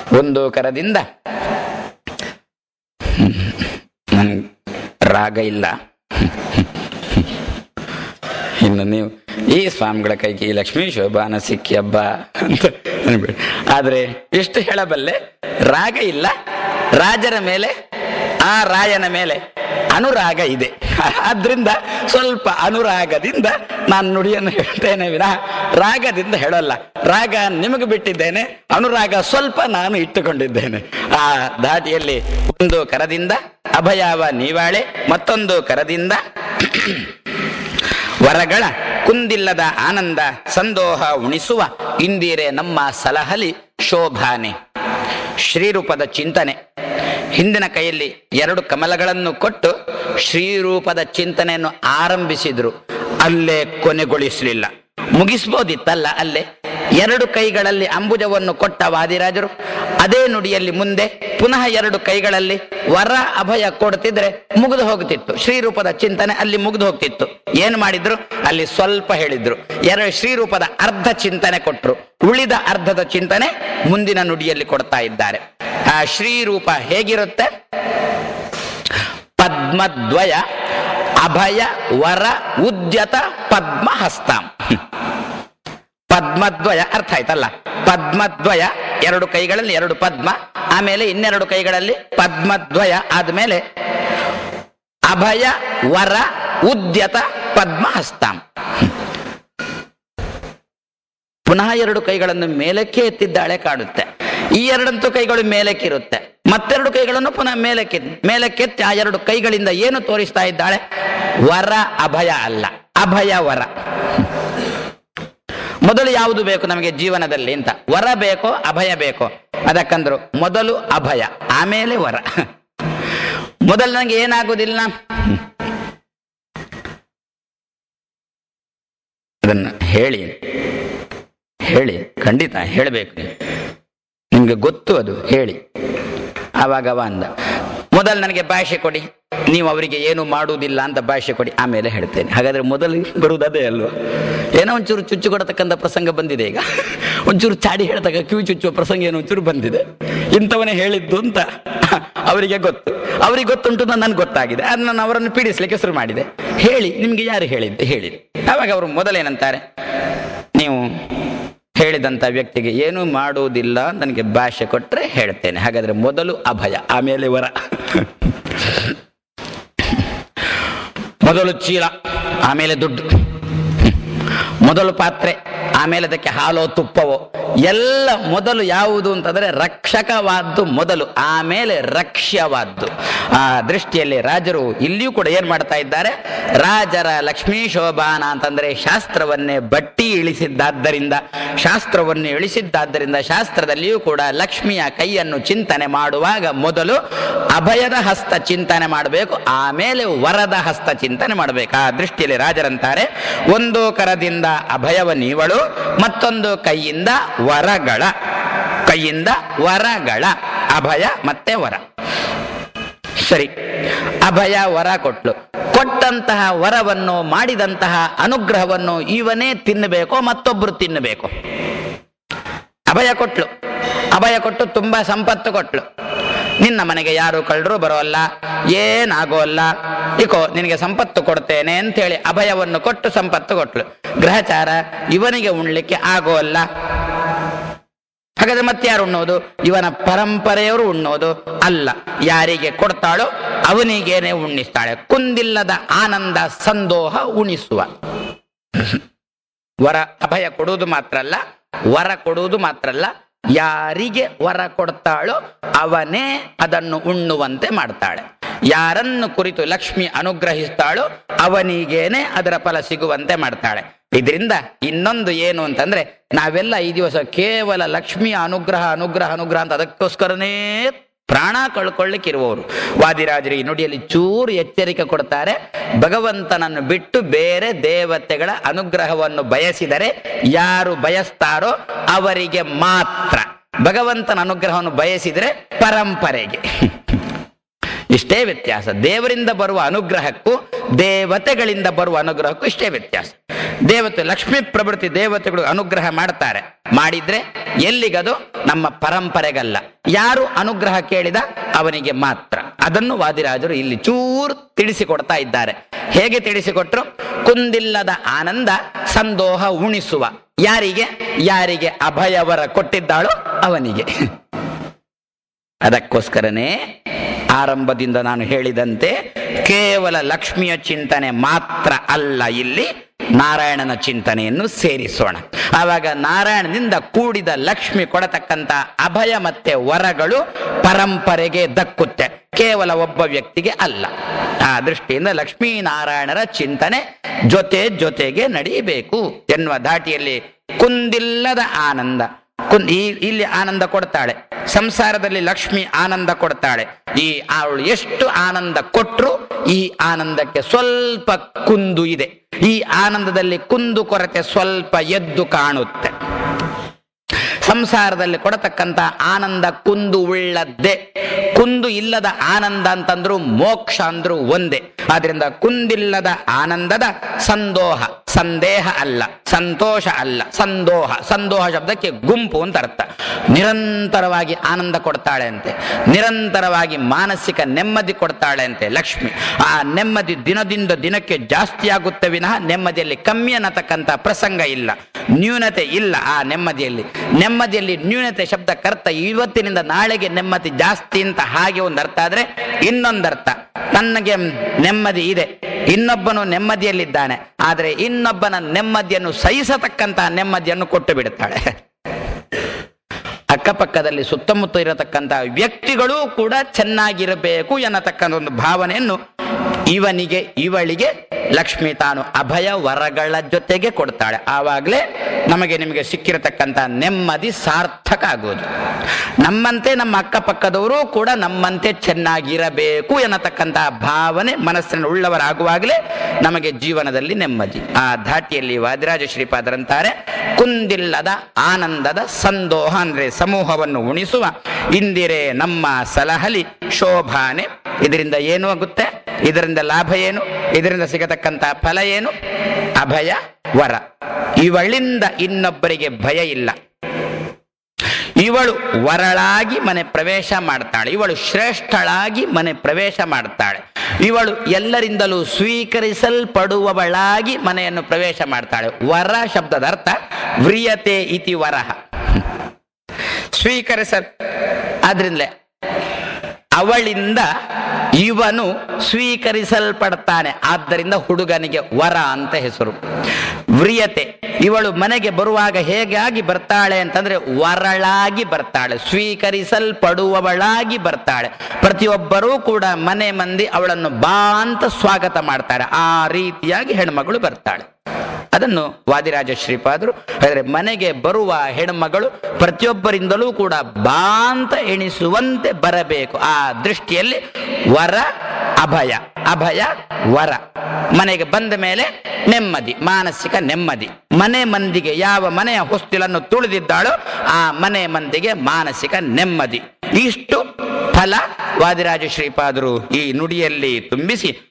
ಒಂದು ಕರದಿಂದ ನನ್ ರಾಗ ಇಲ್ಲ ಇನ್ನು ನೀವು ಈ ಸ್ವಾಮಿಗಳ ಕೈಗೆ ಈ ಲಕ್ಷ್ಮೀ ಶೋಭಾನ ಸಿಕ್ಕಿ ಹಬ್ಬ ಅಂತ ಅನ್ಬೇಡಿ ಆದ್ರೆ ಎಷ್ಟು ಹೇಳಬಲ್ಲೆ ರಾಗ ಇಲ್ಲ ರಾಜರ ಮೇಲೆ ಆ ರಾಯನ ಮೇಲೆ ಅನುರಾಗ ಇದೆ ಆದ್ರಿಂದ ಸ್ವಲ್ಪ ಅನುರಾಗದಿಂದ ನಾನು ನುಡಿಯನ್ನು ಹೇಳ್ತೇನೆ ವಿನಃ ರಾಗದಿಂದ ಹೇಳಲ್ಲ ರಾಗ ನಿಮಗೆ ಬಿಟ್ಟಿದ್ದೇನೆ ಅನುರಾಗ ಸ್ವಲ್ಪ ನಾನು ಇಟ್ಟುಕೊಂಡಿದ್ದೇನೆ ಆ ದಾಟಿಯಲ್ಲಿ ಒಂದು ಕರದಿಂದ ಅಭಯಾವ ನೀವಾಳೆ ಮತ್ತೊಂದು ಕರದಿಂದ ವರಗಳ ಕುಂದಿಲ್ಲದ ಆನಂದ ಸಂದೋಹ ಉಣಿಸುವ ಇಂದಿರೆ ನಮ್ಮ ಸಲಹಲಿ ಶೋಭಾನೆ ಶ್ರೀರೂಪದ ಚಿಂತನೆ ಹಿಂದಿನ ಕೈಯಲ್ಲಿ ಎರಡು ಕಮಲಗಳನ್ನು ಕೊಟ್ಟು ಶ್ರೀರೂಪದ ಚಿಂತನೆಯನ್ನು ಆರಂಭಿಸಿದ್ರು ಅಲ್ಲೇ ಕೊನೆಗೊಳಿಸಲಿಲ್ಲ ಮುಗಿಸ್ಬೋದಿತ್ತಲ್ಲ ಅಲ್ಲೇ ಎರಡು ಕೈಗಳಲ್ಲಿ ಅಂಬುಜವನ್ನು ಕೊಟ್ಟ ವಾದಿರಾಜರು ಅದೇ ನುಡಿಯಲ್ಲಿ ಮುಂದೆ ಪುನಃ ಎರಡು ಕೈಗಳಲ್ಲಿ ವರ ಅಭಯ ಕೊಡ್ತಿದ್ರೆ ಮುಗಿದು ಹೋಗ್ತಿತ್ತು ಶ್ರೀರೂಪದ ಚಿಂತನೆ ಅಲ್ಲಿ ಮುಗಿದು ಹೋಗ್ತಿತ್ತು ಏನ್ ಮಾಡಿದ್ರು ಅಲ್ಲಿ ಸ್ವಲ್ಪ ಹೇಳಿದ್ರು ಎರಡು ಶ್ರೀರೂಪದ ಅರ್ಧ ಚಿಂತನೆ ಕೊಟ್ರು ಉಳಿದ ಅರ್ಧದ ಚಿಂತನೆ ಮುಂದಿನ ನುಡಿಯಲ್ಲಿ ಕೊಡ್ತಾ ಇದ್ದಾರೆ ಆ ಶ್ರೀರೂಪ ಹೇಗಿರುತ್ತೆ ಪದ್ಮದ್ವಯ ಅಭಯ ವರ ಉದ್ಯತ ಪದ್ಮಹಸ್ತಾಂ ಪದ್ಮದ್ವಯ ಅರ್ಥ ಆಯ್ತಲ್ಲ ಪದ್ಮದ್ವಯ ಎರಡು ಕೈಗಳಲ್ಲಿ ಎರಡು ಪದ್ಮ ಆಮೇಲೆ ಇನ್ನೆರಡು ಕೈಗಳಲ್ಲಿ ಪದ್ಮದ್ವಯ ಆದ್ಮೇಲೆ ಅಭಯ ವರ ಉದ್ಯತ ಪದ್ಮಹಸ್ತಾಂ ಪುನಃ ಎರಡು ಕೈಗಳನ್ನು ಮೇಲಕ್ಕೆ ಎತ್ತಿದ್ದಾಳೆ ಕಾಡುತ್ತೆ ಈ ಎರಡಂತೂ ಕೈಗಳು ಮೇಲಕ್ಕಿರುತ್ತೆ ಮತ್ತೆರಡು ಕೈಗಳನ್ನು ಪುನಃ ಮೇಲಕ್ಕೆ ಮೇಲಕ್ಕೆತ್ತಿ ಆ ಎರಡು ಕೈಗಳಿಂದ ಏನು ತೋರಿಸ್ತಾ ಇದ್ದಾಳೆ ವರ ಅಭಯ ಅಲ್ಲ ಅಭಯ ವರ ಮೊದಲು ಯಾವುದು ಬೇಕು ನಮಗೆ ಜೀವನದಲ್ಲಿ ಅಂತ ವರ ಬೇಕೋ ಅಭಯ ಬೇಕೋ ಅದಕ್ಕಂದ್ರು ಮೊದಲು ಅಭಯ ಆಮೇಲೆ ವರ ಮೊದಲು ನನಗೆ ಏನಾಗುವುದಿಲ್ಲ ಅದನ್ನ ಹೇಳಿ ಹೇಳಿ ಖಂಡಿತ ಹೇಳಬೇಕು ನಿಮ್ಗೆ ಗೊತ್ತು ಅದು ಹೇಳಿ ಆವಾಗ ಅವ ಅಂದ ಮೊದಲು ನನಗೆ ಭಾಷೆ ಕೊಡಿ ನೀವು ಅವರಿಗೆ ಏನು ಮಾಡುವುದಿಲ್ಲ ಅಂತ ಭಾಷೆ ಕೊಡಿ ಆಮೇಲೆ ಹೇಳ್ತೇನೆ ಹಾಗಾದ್ರೆ ಮೊದಲು ಬರುವುದದೇ ಅಲ್ವಾ ಏನೋ ಒಂಚೂರು ಚುಚ್ಚು ಕೊಡತಕ್ಕಂಥ ಪ್ರಸಂಗ ಬಂದಿದೆ ಈಗ ಒಂಚೂರು ಚಾಡಿ ಹೇಳ್ತಕ್ಕ ಕಿವಿ ಚುಚ್ಚುವ ಪ್ರಸಂಗ ಏನೋ ಒಂಚೂರು ಬಂದಿದೆ ಇಂಥವನೇ ಹೇಳಿದ್ದು ಅಂತ ಅವರಿಗೆ ಗೊತ್ತು ಅವರಿಗೆ ಗೊತ್ತುಂಟು ನನ್ಗೆ ಗೊತ್ತಾಗಿದೆ ಅದು ನಾನು ಅವರನ್ನು ಪೀಡಿಸ್ಲಿಕ್ಕೆ ಶುರು ಮಾಡಿದೆ ಹೇಳಿ ನಿಮ್ಗೆ ಯಾರು ಹೇಳಿದ್ದು ಹೇಳಿ ಆವಾಗ ಅವರು ಮೊದಲೇನಂತಾರೆ ನೀವು ಹೇಳಿದಂತ ವ್ಯಕ್ತಿಗೆ ಏನು ಮಾಡುವುದಿಲ್ಲ ನನಗೆ ಭಾಷೆ ಕೊಟ್ರೆ ಹೇಳ್ತೇನೆ ಹಾಗಾದ್ರೆ ಮೊದಲು ಅಭಯ ಆಮೇಲೆ ವರ ಮೊದಲು ಚೀಲ ಆಮೇಲೆ ದುಡ್ಡು ಮೊದಲು ಪಾತ್ರೆ ಆಮೇಲೆ ಅದಕ್ಕೆ ಹಾಲೋ ತುಪ್ಪವೋ ಎಲ್ಲ ಮೊದಲು ಯಾವುದು ಅಂತಂದ್ರೆ ರಕ್ಷಕವಾದ್ದು ಮೊದಲು ಆಮೇಲೆ ರಕ್ಷ್ಯವಾದ್ದು ಆ ದೃಷ್ಟಿಯಲ್ಲಿ ರಾಜರು ಇಲ್ಲಿಯೂ ಕೂಡ ಏನ್ ಮಾಡ್ತಾ ಇದ್ದಾರೆ ರಾಜರ ಲಕ್ಷ್ಮೀ ಶೋಭಾನ ಅಂತಂದ್ರೆ ಶಾಸ್ತ್ರವನ್ನೇ ಬಟ್ಟಿ ಇಳಿಸಿದ್ದಾದ್ದರಿಂದ ಶಾಸ್ತ್ರವನ್ನು ಇಳಿಸಿದ್ದಾದ್ದರಿಂದ ಶಾಸ್ತ್ರದಲ್ಲಿಯೂ ಕೂಡ ಲಕ್ಷ್ಮಿಯ ಕೈಯನ್ನು ಚಿಂತನೆ ಮಾಡುವಾಗ ಮೊದಲು ಅಭಯದ ಹಸ್ತ ಚಿಂತನೆ ಮಾಡಬೇಕು ಆಮೇಲೆ ವರದ ಹಸ್ತ ಚಿಂತನೆ ಮಾಡಬೇಕು ಆ ದೃಷ್ಟಿಯಲ್ಲಿ ರಾಜರಂತಾರೆ ಒಂದು ಕರದಿಂದ ಅಭಯವ ನೀವಳು ಮತ್ತೊಂದು ಕೈಯಿಂದ ವರಗಳ ಕೈಯಿಂದ ವರಗಳ ಅಭಯ ಮತ್ತೆ ವರ ಸರಿ ಅಭಯ ವರ ಕೊಟ್ಲು ಕೊಟ್ಟಂತಹ ವರವನ್ನು ಮಾಡಿದಂತಹ ಅನುಗ್ರಹವನ್ನು ಇವನೇ ತಿನ್ನಬೇಕೋ ಮತ್ತೊಬ್ರು ತಿನ್ನಬೇಕು ಅಭಯ ಕೊಟ್ಲು ಅಭಯ ಕೊಟ್ಟು ತುಂಬಾ ಸಂಪತ್ತು ಕೊಟ್ಲು ನಿನ್ನ ಮನೆಗೆ ಯಾರು ಕಳ್ಳರು ಬರೋಲ್ಲ ಏನಾಗೋಲ್ಲ ಇಕೋ ನಿನಗೆ ಸಂಪತ್ತು ಕೊಡ್ತೇನೆ ಅಂತೇಳಿ ಅಭಯವನ್ನು ಕೊಟ್ಟು ಸಂಪತ್ತು ಕೊಟ್ಲು ಗ್ರಹಚಾರ ಇವನಿಗೆ ಉಣ್ಲಿಕ್ಕೆ ಆಗೋಲ್ಲ ಹಾಗಾದ್ರೆ ಮತ್ತೆ ಯಾರು ಉಣ್ಣೋದು ಇವನ ಪರಂಪರೆಯವರು ಉಣ್ಣೋದು ಅಲ್ಲ ಯಾರಿಗೆ ಕೊಡ್ತಾಳೋ ಅವನಿಗೇನೆ ಉಣ್ಣಿಸ್ತಾಳೆ ಕುಂದಿಲ್ಲದ ಆನಂದ ಸಂದೋಹ ಉಣಿಸುವ ವರ ಅಭಯ ಕೊಡುವುದು ಮಾತ್ರ ಅಲ್ಲ ವರ ಕೊಡುವುದು ಮಾತ್ರ ಅಲ್ಲ ಯಾರಿಗೆ ವರ ಕೊಡ್ತಾಳೋ ಅವನೇ ಅದನ್ನು ಉಣ್ಣುವಂತೆ ಮಾಡ್ತಾಳೆ ಯಾರನ್ನು ಕುರಿತು ಲಕ್ಷ್ಮಿ ಅನುಗ್ರಹಿಸ್ತಾಳೋ ಅವನಿಗೇನೆ ಅದರ ಫಲ ಸಿಗುವಂತೆ ಮಾಡ್ತಾಳೆ ಇದರಿಂದ ಇನ್ನೊಂದು ಏನು ಅಂತಂದ್ರೆ ನಾವೆಲ್ಲ ಈ ದಿವಸ ಕೇವಲ ಲಕ್ಷ್ಮಿಯ ಅನುಗ್ರಹ ಅನುಗ್ರಹ ಅನುಗ್ರಹ ಅಂತ ಅದಕ್ಕೋಸ್ಕರನೇ ಪ್ರಾಣ ಕಳ್ಕೊಳ್ಳಿಕ್ಕೆ ಇರುವವರು ವಾದಿರಾಜರು ಈ ನುಡಿಯಲ್ಲಿ ಚೂರು ಎಚ್ಚರಿಕೆ ಕೊಡ್ತಾರೆ ಭಗವಂತನನ್ನು ಬಿಟ್ಟು ಬೇರೆ ದೇವತೆಗಳ ಅನುಗ್ರಹವನ್ನು ಬಯಸಿದರೆ ಯಾರು ಬಯಸ್ತಾರೋ ಅವರಿಗೆ ಮಾತ್ರ ಭಗವಂತನ ಅನುಗ್ರಹವನ್ನು ಬಯಸಿದರೆ ಪರಂಪರೆಗೆ ಇಷ್ಟೇ ವ್ಯತ್ಯಾಸ ದೇವರಿಂದ ಬರುವ ಅನುಗ್ರಹಕ್ಕೂ ದೇವತೆಗಳಿಂದ ಬರುವ ಅನುಗ್ರಹಕ್ಕೂ ಇಷ್ಟೇ ವ್ಯತ್ಯಾಸ ದೇವತೆ ಲಕ್ಷ್ಮೀ ಪ್ರಭೃತಿ ದೇವತೆಗಳು ಅನುಗ್ರಹ ಮಾಡ್ತಾರೆ ಮಾಡಿದ್ರೆ ಎಲ್ಲಿಗದು ನಮ್ಮ ಪರಂಪರೆಗಲ್ಲ ಯಾರು ಅನುಗ್ರಹ ಕೇಳಿದ ಅವನಿಗೆ ಮಾತ್ರ ಅದನ್ನು ವಾದಿರಾಜರು ಇಲ್ಲಿ ಚೂರು ತಿಳಿಸಿಕೊಡ್ತಾ ಇದ್ದಾರೆ ಹೇಗೆ ತಿಳಿಸಿಕೊಟ್ರು ಕುಂದಿಲ್ಲದ ಆನಂದ ಸಂದೋಹ ಉಣಿಸುವ ಯಾರಿಗೆ ಯಾರಿಗೆ ಅಭಯವರ ಕೊಟ್ಟಿದ್ದಾಳೋ ಅವನಿಗೆ ಅದಕ್ಕೋಸ್ಕರನೇ ಆರಂಭದಿಂದ ನಾನು ಹೇಳಿದಂತೆ ಕೇವಲ ಲಕ್ಷ್ಮಿಯ ಚಿಂತನೆ ಮಾತ್ರ ಅಲ್ಲ ಇಲ್ಲಿ ನಾರಾಯಣನ ಚಿಂತನೆಯನ್ನು ಸೇರಿಸೋಣ ಆವಾಗ ನಾರಾಯಣನಿಂದ ಕೂಡಿದ ಲಕ್ಷ್ಮಿ ಕೊಡತಕ್ಕಂತ ಅಭಯ ಮತ್ತೆ ವರಗಳು ಪರಂಪರೆಗೆ ದಕ್ಕುತ್ತೆ ಕೇವಲ ಒಬ್ಬ ವ್ಯಕ್ತಿಗೆ ಅಲ್ಲ ಆ ದೃಷ್ಟಿಯಿಂದ ಲಕ್ಷ್ಮೀನಾರಾಯಣರ ಚಿಂತನೆ ಜೊತೆ ಜೊತೆಗೆ ನಡೀಬೇಕು ಎನ್ನುವ ಧಾಟಿಯಲ್ಲಿ ಕುಂದಿಲ್ಲದ ಆನಂದ ಕುನ್- ಈ ಇಲ್ಲಿ ಆನಂದ ಕೊಡ್ತಾಳೆ ಸಂಸಾರದಲ್ಲಿ ಲಕ್ಷ್ಮಿ ಆನಂದ ಕೊಡ್ತಾಳೆ ಈ ಅವಳು ಎಷ್ಟು ಆನಂದ ಕೊಟ್ರು ಈ ಆನಂದಕ್ಕೆ ಸ್ವಲ್ಪ ಕುಂದು ಇದೆ ಈ ಆನಂದದಲ್ಲಿ ಕುಂದು ಕೊರತೆ ಸ್ವಲ್ಪ ಎದ್ದು ಕಾಣುತ್ತೆ ಸಂಸಾರದಲ್ಲಿ ಕೊಡತಕ್ಕಂತ ಆನಂದ ಕುಂದು ಉಳ್ಳದ್ದೇ ಕುಂದು ಇಲ್ಲದ ಆನಂದ ಅಂತಂದ್ರು ಮೋಕ್ಷ ಅಂದ್ರು ಒಂದೇ ಆದ್ರಿಂದ ಕುಂದಿಲ್ಲದ ಆನಂದದ ಸಂದೋಹ ಸಂದೇಹ ಅಲ್ಲ ಸಂತೋಷ ಅಲ್ಲ ಸಂದೋಹ ಸಂದೋಹ ಶಬ್ದಕ್ಕೆ ಗುಂಪು ಅಂತ ಅರ್ಥ ನಿರಂತರವಾಗಿ ಆನಂದ ಕೊಡ್ತಾಳೆ ಅಂತೆ ನಿರಂತರವಾಗಿ ಮಾನಸಿಕ ನೆಮ್ಮದಿ ಕೊಡ್ತಾಳೆ ಅಂತೆ ಲಕ್ಷ್ಮಿ ಆ ನೆಮ್ಮದಿ ದಿನದಿಂದ ದಿನಕ್ಕೆ ಜಾಸ್ತಿ ಆಗುತ್ತೆ ವಿನಃ ನೆಮ್ಮದಿಯಲ್ಲಿ ಕಮ್ಮಿ ಅನ್ನತಕ್ಕಂಥ ಪ್ರಸಂಗ ಇಲ್ಲ ನ್ಯೂನತೆ ಇಲ್ಲ ಆ ನೆಮ್ಮದಿಯಲ್ಲಿ ನೆಮ್ಮದಿಯಲ್ಲಿ ನ್ಯೂನತೆ ಶಬ್ದಕ್ಕರ್ಥ ಇವತ್ತಿನಿಂದ ನಾಳೆಗೆ ನೆಮ್ಮದಿ ಜಾಸ್ತಿ ಅಂತ ಹಾಗೆ ಒಂದು ಅರ್ಥ ಆದ್ರೆ ಇನ್ನೊಂದರ್ಥ ತನ್ನಗೆ ನೆಮ್ಮದಿ ಇದೆ ಇನ್ನೊಬ್ಬನು ನೆಮ್ಮದಿಯಲ್ಲಿದ್ದಾನೆ ಆದರೆ ಇನ್ನೊಬ್ಬನ ನೆಮ್ಮದಿಯನ್ನು ಸಹಿಸತಕ್ಕಂತಹ ನೆಮ್ಮದಿಯನ್ನು ಕೊಟ್ಟು ಬಿಡುತ್ತಾಳೆ ಅಕ್ಕಪಕ್ಕದಲ್ಲಿ ಸುತ್ತಮುತ್ತ ಇರತಕ್ಕಂತಹ ವ್ಯಕ್ತಿಗಳು ಕೂಡ ಚೆನ್ನಾಗಿರಬೇಕು ಎನ್ನತಕ್ಕಂಥ ಒಂದು ಭಾವನೆಯನ್ನು ಇವನಿಗೆ ಇವಳಿಗೆ ಲಕ್ಷ್ಮಿ ತಾನು ಅಭಯ ವರಗಳ ಜೊತೆಗೆ ಕೊಡ್ತಾಳೆ ಆವಾಗಲೇ ನಮಗೆ ನಿಮಗೆ ಸಿಕ್ಕಿರತಕ್ಕಂಥ ನೆಮ್ಮದಿ ಸಾರ್ಥಕ ಆಗೋದು ನಮ್ಮಂತೆ ನಮ್ಮ ಅಕ್ಕಪಕ್ಕದವರು ಕೂಡ ನಮ್ಮಂತೆ ಚೆನ್ನಾಗಿರಬೇಕು ಎನ್ನತಕ್ಕಂತಹ ಭಾವನೆ ಮನಸ್ಸಿನ ಉಳ್ಳವರಾಗುವಾಗಲೇ ನಮಗೆ ಜೀವನದಲ್ಲಿ ನೆಮ್ಮದಿ ಆ ಧಾಟಿಯಲ್ಲಿ ವಾದಿರಾಜ ಶ್ರೀಪಾದರಂತಾರೆ ಕುಂದಿಲ್ಲದ ಆನಂದದ ಸಂದೋಹ ಅಂದ್ರೆ ಸಮೂಹವನ್ನು ಉಣಿಸುವ ಇಂದಿರೆ ನಮ್ಮ ಸಲಹಲಿ ಶೋಭಾನೆ ಇದರಿಂದ ಏನು ಆಗುತ್ತೆ ಇದರಿಂದ ಲಾಭ ಏನು ಇದರಿಂದ ಸಿಗತಕ್ಕಂತ ಫಲ ಏನು ಅಭಯ ವರ ಇವಳಿಂದ ಇನ್ನೊಬ್ಬರಿಗೆ ಭಯ ಇಲ್ಲ ಇವಳು ವರಳಾಗಿ ಮನೆ ಪ್ರವೇಶ ಮಾಡ್ತಾಳೆ ಇವಳು ಶ್ರೇಷ್ಠಳಾಗಿ ಮನೆ ಪ್ರವೇಶ ಮಾಡ್ತಾಳೆ ಇವಳು ಎಲ್ಲರಿಂದಲೂ ಸ್ವೀಕರಿಸಲ್ಪಡುವವಳಾಗಿ ಮನೆಯನ್ನು ಪ್ರವೇಶ ಮಾಡ್ತಾಳೆ ವರ ಶಬ್ದದ ಅರ್ಥ ವ್ರಿಯತೆ ಇತಿ ವರಹ ಸ್ವೀಕರಿಸ ಆದ್ರಿಂದಲೇ ಅವಳಿಂದ ಇವನು ಸ್ವೀಕರಿಸಲ್ಪಡ್ತಾನೆ ಆದ್ದರಿಂದ ಹುಡುಗನಿಗೆ ವರ ಅಂತ ಹೆಸರು ವ್ರಿಯತೆ ಇವಳು ಮನೆಗೆ ಬರುವಾಗ ಹೇಗಾಗಿ ಬರ್ತಾಳೆ ಅಂತಂದ್ರೆ ವರಳಾಗಿ ಬರ್ತಾಳೆ ಸ್ವೀಕರಿಸಲ್ಪಡುವವಳಾಗಿ ಬರ್ತಾಳೆ ಪ್ರತಿಯೊಬ್ಬರೂ ಕೂಡ ಮನೆ ಮಂದಿ ಅವಳನ್ನು ಬಾ ಅಂತ ಸ್ವಾಗತ ಮಾಡ್ತಾರೆ ಆ ರೀತಿಯಾಗಿ ಹೆಣ್ಮಗಳು ಬರ್ತಾಳೆ ಅದನ್ನು ವಾದಿರಾಜ ಶ್ರೀಪಾದರು ಆದರೆ ಮನೆಗೆ ಬರುವ ಹೆಣ್ಮಗಳು ಪ್ರತಿಯೊಬ್ಬರಿಂದಲೂ ಕೂಡ ಬಾ ಅಂತ ಎಣಿಸುವಂತೆ ಬರಬೇಕು ಆ ದೃಷ್ಟಿಯಲ್ಲಿ ವರ ಅಭಯ ಅಭಯ ವರ ಮನೆಗೆ ಬಂದ ಮೇಲೆ ನೆಮ್ಮದಿ ಮಾನಸಿಕ ನೆಮ್ಮದಿ ಮನೆ ಮಂದಿಗೆ ಯಾವ ಮನೆಯ ಹೊಸ್ತಿಲನ್ನು ತುಳಿದಿದ್ದಾಳೋ ಆ ಮನೆ ಮಂದಿಗೆ ಮಾನಸಿಕ ನೆಮ್ಮದಿ ಇಷ್ಟು ಫಲ ವಾದಿರಾಜ ಶ್ರೀಪಾದರು ಈ ನುಡಿಯಲ್ಲಿ ತುಂಬಿಸಿ